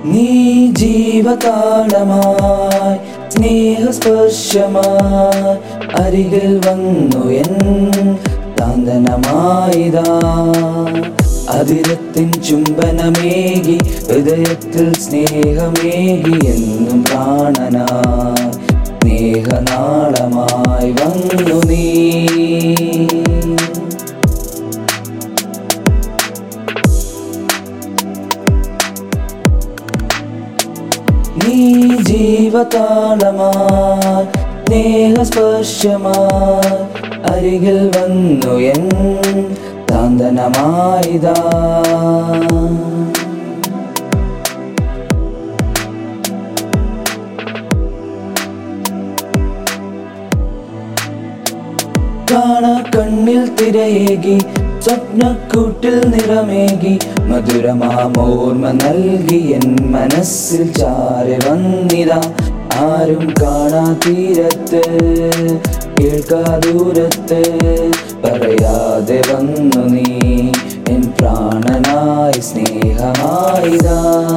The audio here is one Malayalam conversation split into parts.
നീ ജീവതാളമായി സ്നേഹസ്പർശമായി അരികിൽ വന്നു എൻ താന്തനമായിതാ അതിരത്തിൻ ചുംബനമേകി ഹൃദയത്തിൽ സ്നേഹമേകി എന്നും പ്രാണനായി സ്നേഹനാളമായി വന്നു നീ നീ ജീവതാളമായി സ്നേഹസ്പർശമായി അരികിൽ വന്നു എൻ താന്തനമായിതാ കാണ കണ്ണിൽ തിരയേകി സ്വപ്നക്കൂട്ടിൽ നിറമേകി മധുരമാമോർമ്മ നൽകി എൻ മനസ്സിൽ ചാരി വന്നിതാ ആരും കാണാ തീരത്ത് കേൾക്കാ ദൂരത്ത് പറയാതെ വന്നു നീ എൻ പ്രാണനായി സ്നേഹമായിതാ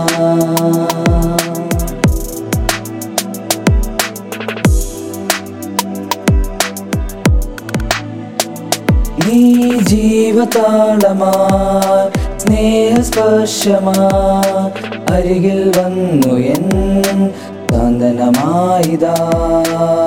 നീ ജീവതാളമായി സ്നേഹസ്പർശമായി അരികിൽ വന്നു എൻ കാന്തനമായിതാ